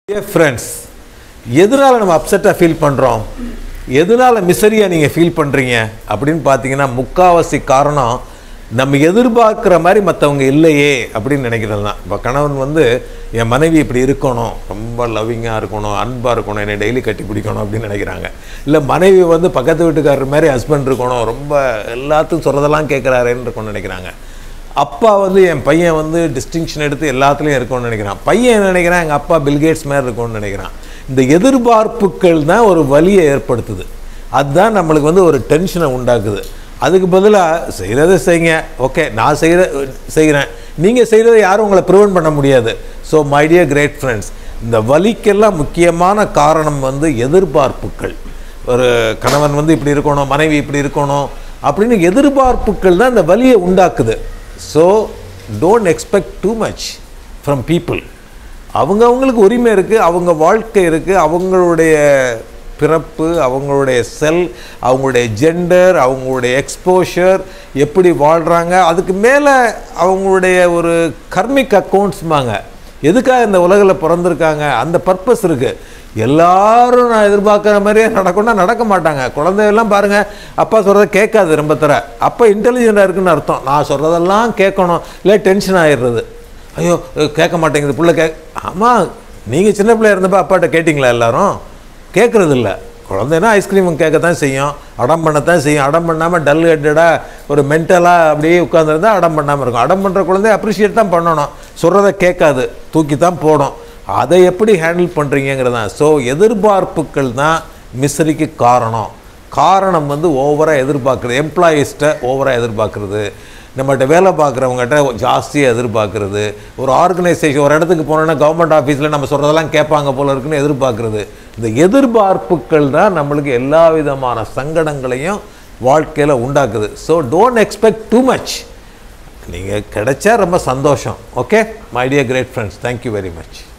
ஏ friends எதனால் நம்ம அப்செட்டாக feel பண்ணுறோம் எதனால் மிசரியாக நீங்கள் ஃபீல் பண்ணுறீங்க அப்படின்னு பார்த்தீங்கன்னா முக்காவாசி காரணம் நம்ம எதிர்பார்க்குற மாதிரி மற்றவங்க இல்லையே அப்படின்னு நினைக்கிறது தான் இப்போ கணவன் வந்து என் மனைவி இப்படி இருக்கணும் ரொம்ப லவ்விங்காக இருக்கணும் அன்பாக இருக்கணும் என்னை டெய்லி கட்டி பிடிக்கணும் அப்படின்னு நினைக்கிறாங்க இல்லை மனைவி வந்து பக்கத்து வீட்டுக்காரர் மாதிரி ஹஸ்பண்ட் இருக்கணும் ரொம்ப எல்லாத்துக்கும் சொல்கிறதெல்லாம் கேட்குறாருன்னு இருக்கணும்னு நினைக்கிறாங்க அப்பா வந்து என் பையன் வந்து டிஸ்டிங்ஷன் எடுத்து எல்லாத்துலேயும் இருக்கணும்னு நினைக்கிறான் பையன் என்ன நினைக்கிறான் எங்கள் அப்பா பில்கேட்ஸ் மாதிரி இருக்கணும்னு நினைக்கிறான் இந்த எதிர்பார்ப்புகள் தான் ஒரு வலியை ஏற்படுத்துது அதுதான் நம்மளுக்கு வந்து ஒரு டென்ஷனை உண்டாக்குது அதுக்கு பதிலாக செய்கிறத செய்யுங்க ஓகே நான் செய்கிற செய்கிறேன் நீங்கள் செய்கிறத யாரும் உங்களை ப்ரிவென்ட் பண்ண முடியாது so my dear great friends இந்த வலிக்கெல்லாம் முக்கியமான காரணம் வந்து எதிர்பார்ப்புகள் ஒரு கணவன் வந்து இப்படி இருக்கணும் மனைவி இப்படி இருக்கணும் அப்படின்னு எதிர்பார்ப்புகள் தான் இந்த வலியை உண்டாக்குது so don't expect too much from people அவங்க அவங்களுக்கு உரிமை இருக்குது அவங்க வாழ்க்கை இருக்குது அவங்களுடைய பிறப்பு அவங்களுடைய செல் அவங்களுடைய ஜெண்டர் அவங்களுடைய எக்ஸ்போஷர் எப்படி வாழ்கிறாங்க அதுக்கு மேலே அவங்களுடைய ஒரு கர்மிக் அக்கௌண்ட்ஸ்மாங்க எதுக்காக இந்த உலகில் பிறந்திருக்காங்க அந்த பர்பஸ் இருக்குது எல்லாரும் நான் எதிர்பார்க்குற மாதிரியே நடக்கும்னா நடக்க மாட்டாங்க குழந்தையெல்லாம் பாருங்கள் அப்பா சொல்கிறத கேட்காது ரொம்ப தர அப்பா இன்டெலிஜென்ட்டாக இருக்குன்னு அர்த்தம் நான் சொல்கிறதெல்லாம் கேட்கணும் இல்லை டென்ஷன் ஆயிடுறது ஐயோ கேட்க மாட்டேங்குது புள்ள கே ஆமாம் நீங்கள் சின்ன பிள்ளையா இருந்தப்போ அப்பாட்ட கேட்டிங்களா எல்லாரும் கேட்குறது இல்லை குழந்தைன்னா ஐஸ்கிரீம் கேட்க தான் செய்யும் அடம் பண்ணத்தான் செய்யும் அடம் பண்ணாமல் டல் ஹெட்டடாக ஒரு மென்டலாக அப்படியே உட்காந்துருந்தா அடம் பண்ணாமல் இருக்கும் அடம் பண்ணுற குழந்தைய அப்ரிஷியேட் தான் பண்ணணும் சொல்கிறத கேட்காது தூக்கி தான் போடும் அதை எப்படி ஹேண்டில் பண்ணுறீங்கிறது தான் ஸோ எதிர்பார்ப்புகள் தான் மிஸ்ரிக்கு காரணம் காரணம் வந்து ஓவராக எதிர்பார்க்குறது எம்ப்ளாயீஸ்ட்டை ஓவராக எதிர்பார்க்குறது நம்மகிட்ட வேலை பார்க்குறவங்ககிட்ட ஜாஸ்தியாக எதிர்பார்க்குறது ஒரு ஆர்கனைசேஷன் ஒரு இடத்துக்கு போனோன்னா கவர்மெண்ட் ஆஃபீஸில் நம்ம சொல்கிறதெல்லாம் கேட்பாங்க போல இருக்குன்னு எதிர்பார்க்குறது இந்த எதிர்பார்ப்புகள் தான் நம்மளுக்கு எல்லா விதமான சங்கடங்களையும் வாழ்க்கையில் உண்டாக்குது so don't expect too much நீங்கள் கிடைச்சா ரொம்ப சந்தோஷம் okay my dear great friends thank you very much